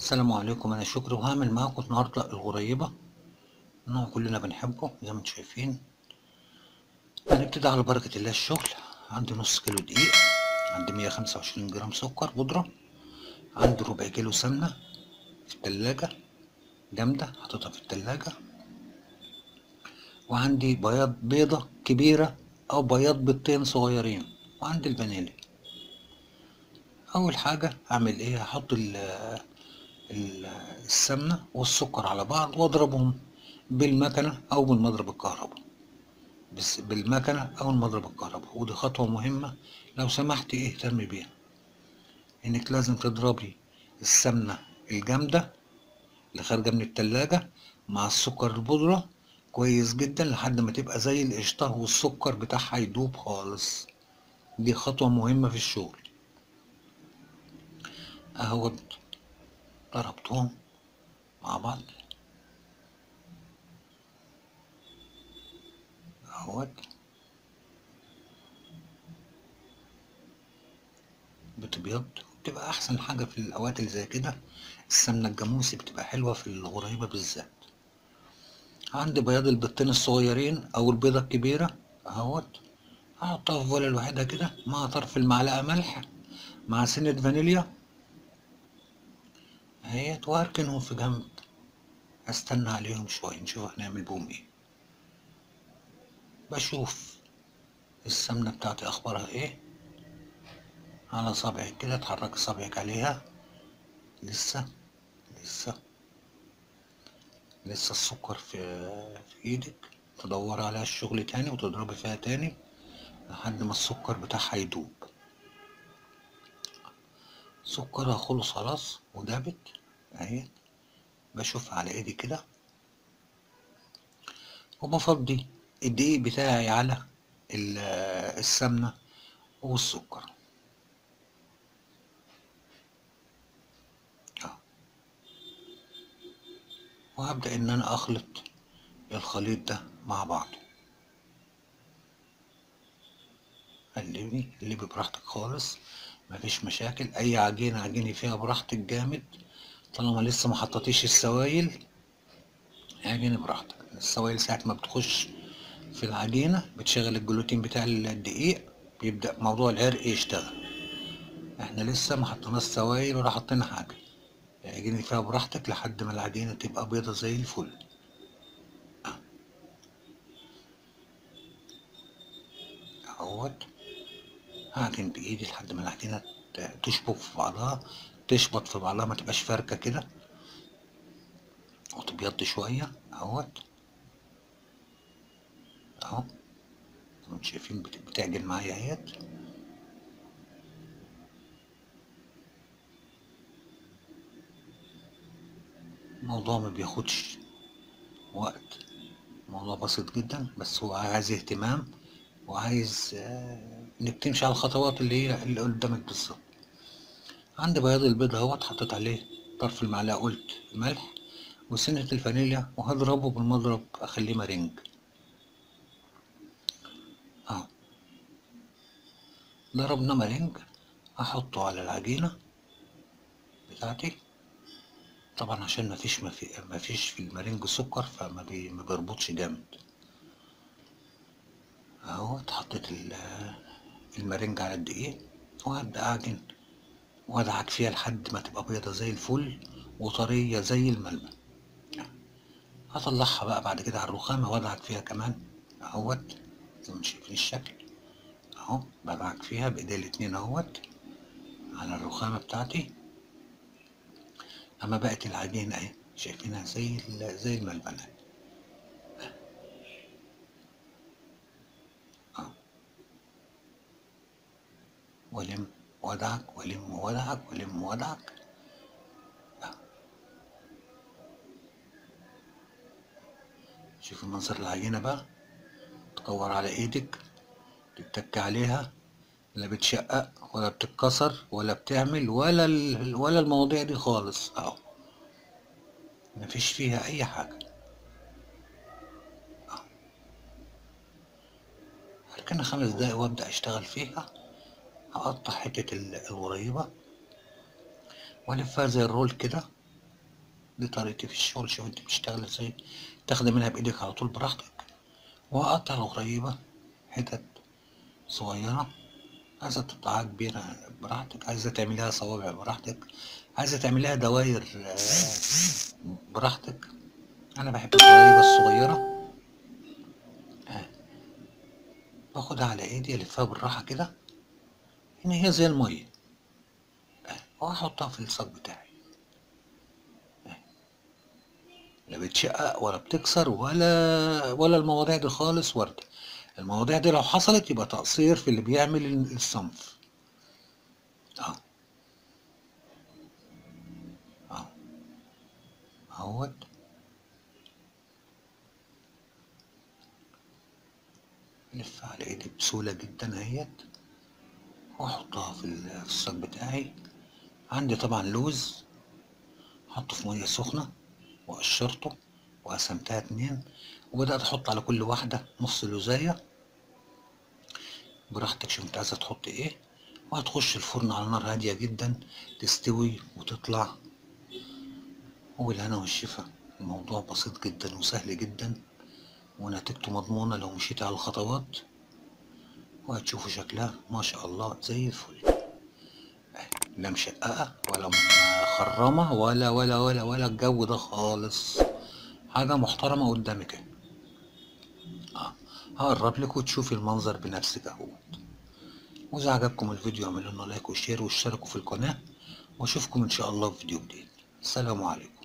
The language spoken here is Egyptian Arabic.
السلام عليكم انا شكري وهعمل معاكم النهارده الغريبه نوع كلنا بنحبه زي ما انتم شايفين هنبتدي على بركه الله الشغل عندي نص كيلو دقيق عندي 125 جرام سكر بودره عندي ربع كيلو سمنه في التلاجة جامده حاططها في التلاجة وعندي بياض بيضه كبيره او بياض بيضتين صغيرين وعندي الفانيليا اول حاجه اعمل ايه هحط ال- السمنة والسكر على بعض واضربهم بالمكنة او بالمضرب الكهرباء بس بالمكنة او المضرب الكهرباء ودي خطوة مهمة لو سمحت اهتمي بيها انك لازم تضربي السمنة الجامدة اللي خارجة من التلاجة مع السكر البودرة كويس جدا لحد ما تبقى زي القشطة والسكر بتاعها يدوب خالص دي خطوة مهمة في الشغل اهوت ضربتهم مع بعض اهوت بتبيض بتبقى احسن حاجة في الاوقات اللي زي كده السمنة الجاموسي بتبقى حلوة في الغريبة بالذات عندي بياض البيضتين الصغيرين او البيضة الكبيرة اهوت هحطها في بولة لوحدها كده مع طرف المعلقة ملح مع سنة فانيليا اهيت واركنهم في جنب استنى عليهم شوية نشوف هنعمل بهم ايه بشوف السمنة بتاعتي اخبارها ايه على صابعك كده تحرك صابعك عليها لسه لسه لسه السكر في في ايدك تدور عليها الشغل تاني وتضربي فيها تاني لحد ما السكر بتاعها يدوب سكرها خلص خلاص ودابت اهي بشوف على ايدي كده وبفضي الدقيق بتاعي على السمنة والسكر وهبدأ ان انا اخلط الخليط ده مع بعضه قلبي قلبي براحتك خالص مفيش مشاكل اي عجينة عجيني فيها براحتك جامد طالما لسه ما حطيتيش السوائل عجيني براحتك السوائل ساعة ما بتخش في العجينة بتشغل الجلوتين بتاع الدقيق بيبدأ موضوع العرق يشتغل احنا لسه ما حطيناش سوائل ولا حطينا حاجة عجيني فيها براحتك لحد ما العجينة تبقى بيضة زي الفل اهوت هعجن بايدي لحد ما العجينة تشبك في بعضها تشبط في بعضها ما تبقاش فاركة كده وتبيض شوية اهوت اهو زي ما انتم شايفين بتعجن معايا اهيت الموضوع ما بياخدش وقت موضوع بسيط جدا بس هو عايز اهتمام وعايز انك تمشي على الخطوات اللي هي اللي قدامك بالظبط عندي بياض البيض اهوت حطيت عليه طرف المعلقه قلت ملح وسنة الفانيليا وهضربه بالمضرب اخليه مرنج اهو ضربنا مرنج احطه على العجينة بتاعتي طبعا عشان مفيش مفيش في المرنج سكر فما بي ما بيربطش جامد اهو حطيت المرنج على الدقيق وهبدأ اعجن وادعك فيها لحد ما تبقى بيضة زي الفل وطرية زي الملبن هطلعها بقى بعد كده على الرخامة وادعك فيها كمان اهوت زي ما شايفين الشكل اهو بدعك فيها بايدي الاتنين اهوت على الرخامة بتاعتي اما بقت العجينة اهي شايفينها زي زي الملبنات ولم ودعك ولم ودعك ولم ودعك شوف منظر العجينة بقى تكور على ايدك تتك عليها لا بتشقق ولا بتتكسر ولا بتعمل ولا ال... ولا المواضيع دي خالص اهو مفيش فيها اي حاجة اهو هركنها خمس دقايق وابدأ اشتغل فيها هقطع حتة الغريبة والفها زي الرول كده دي طريقتي في الشغل شوف انت بتشتغل ازاي تاخدي منها بايدك على طول براحتك واقطع الغريبة حتت صغيرة عايزة تقطعها كبيرة براحتك عايزة تعمليها صوابع براحتك عايزة تعمليها دواير آه، براحتك انا بحب الغريبة الصغيرة آه. باخدها على ايدي الفها بالراحة كده ان هي زي المية آه. واحطها في الصاج بتاعي آه. لا بتشقق ولا بتكسر ولا ولا المواضيع دي خالص وردة المواضيع دي لو حصلت يبقى تقصير في اللي بيعمل الصنف اه اه اهوت الف على ايدي بسهولة جدا اهيت واحطها في ال- في الصاج بتاعي عندي طبعا لوز حطه في مية سخنة وقشرته وقسمتها اتنين وبدأت احط على كل واحدة نص لوزاية براحتك شوف انت عايزة تحط ايه وهتخش الفرن على نار هادية جدا تستوي وتطلع وبالهنا والشفا الموضوع بسيط جدا وسهل جدا ونتيجته مضمونة لو مشيت على الخطوات وهتشوفوا شكلها ما شاء الله زي الفل لا مشققة ولا مخرمة ولا ولا ولا ولا الجو ده خالص حاجة محترمة قدامك اهي اه هقرب لك وتشوفي المنظر بنفسك اهوت وإذا عجبكم الفيديو اعملوا لنا لايك وشير واشتركوا في القناة واشوفكم ان شاء الله في فيديو جديد السلام عليكم